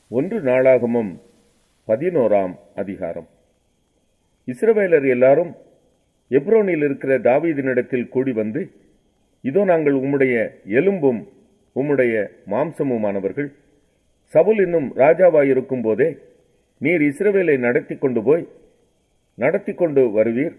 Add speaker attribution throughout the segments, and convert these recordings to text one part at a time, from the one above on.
Speaker 1: ஒன்று நாளாகமும் பதினோராம் அதிகாரம் இஸ்ரவேலர் எல்லாரும் எப்ரோனில் இருக்கிற தாவீதினிடத்தில் கூடி வந்து இதோ நாங்கள் உம்முடைய எலும்பும் உம்முடைய மாம்சமுமானவர்கள் சவுல் இன்னும் ராஜாவாயிருக்கும் போதே நீர் இஸ்ரவேலை நடத்தி கொண்டு போய் நடத்தி கொண்டு வருவீர்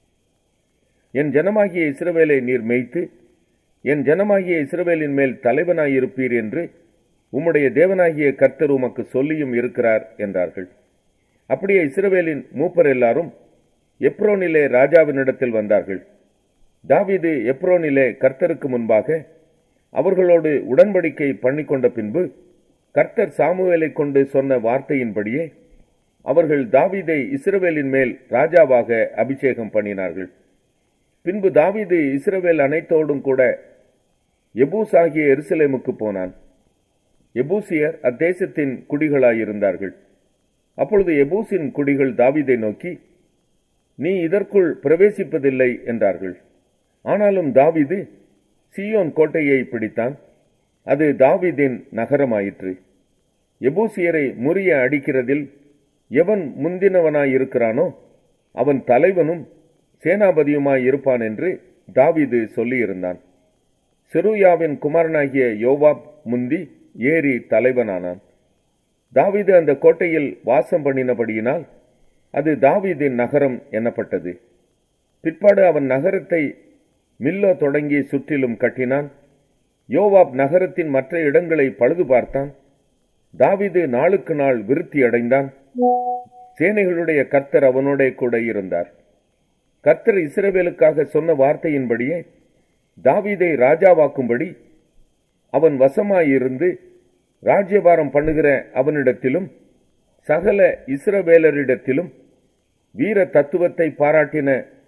Speaker 1: என் ஜனமாகிய இஸ்ரவேலை நீர் மேய்த்து என் ஜனமாகிய இஸ்ரவேலின் மேல் தலைவனாயிருப்பீர் என்று உம்முடைய தேவனாகிய கர்த்தர் உமக்கு சொல்லியும் இருக்கிறார் என்றார்கள் அப்படியே இஸ்ரவேலின் மூப்பர் எல்லாரும் எப்ரோனிலே ராஜாவினிடத்தில் வந்தார்கள் தாவீது எப்ரோனிலே கர்த்தருக்கு முன்பாக அவர்களோடு உடன்படிக்கை பண்ணிக்கொண்ட பின்பு கர்த்தர் சாமுவேலை கொண்டு சொன்ன வார்த்தையின்படியே அவர்கள் தாவீதை இஸ்ரவேலின் மேல் ராஜாவாக அபிஷேகம் பண்ணினார்கள் பின்பு தாவீது இஸ்ரவேல் அனைத்தோடும் கூட எபூஸ் ஆகிய எருசலேமுக்கு போனான் எபூசியர் அத்தேசத்தின் குடிகளாயிருந்தார்கள் அப்பொழுது எபூசின் குடிகள் தாவீதை நோக்கி நீ இதற்குள் பிரவேசிப்பதில்லை என்றார்கள் ஆனாலும் தாவீது சியோன் கோட்டையை பிடித்தான் அது தாவீதின் நகரமாயிற்று எபூசியரை முறிய அடிக்கிறதில் எவன் முந்தினவனாயிருக்கிறானோ அவன் தலைவனும் சேனாபதியுமாய் இருப்பான் என்று தாவீது சொல்லியிருந்தான் செருயாவின் குமாரனாகிய யோவாப் முந்தி ஏறி தலைவனானான் தாவீது அந்த கோட்டையில் வாசம் பண்ணினபடியினால் அது தாவீதின் நகரம் எனப்பட்டது பிற்பாடு அவன் நகரத்தை மில்லோ தொடங்கி சுற்றிலும் கட்டினான் யோவாப் நகரத்தின் மற்ற இடங்களை பழுது பார்த்தான் தாவீது நாளுக்கு நாள் விருத்தி அடைந்தான் சேனைகளுடைய கர்த்தர் அவனோட கூட இருந்தார் கர்த்தர் இஸ்ரவேலுக்காக சொன்ன வார்த்தையின்படியே தாவீதை ராஜாவாக்கும்படி அவன் வசமாயிருந்து ராஜ்யபாரம் பண்ணுகிற அவனிடத்திலும் சகல இஸ்ரவேலரிடத்திலும் வீர தத்துவத்தை பாராட்டின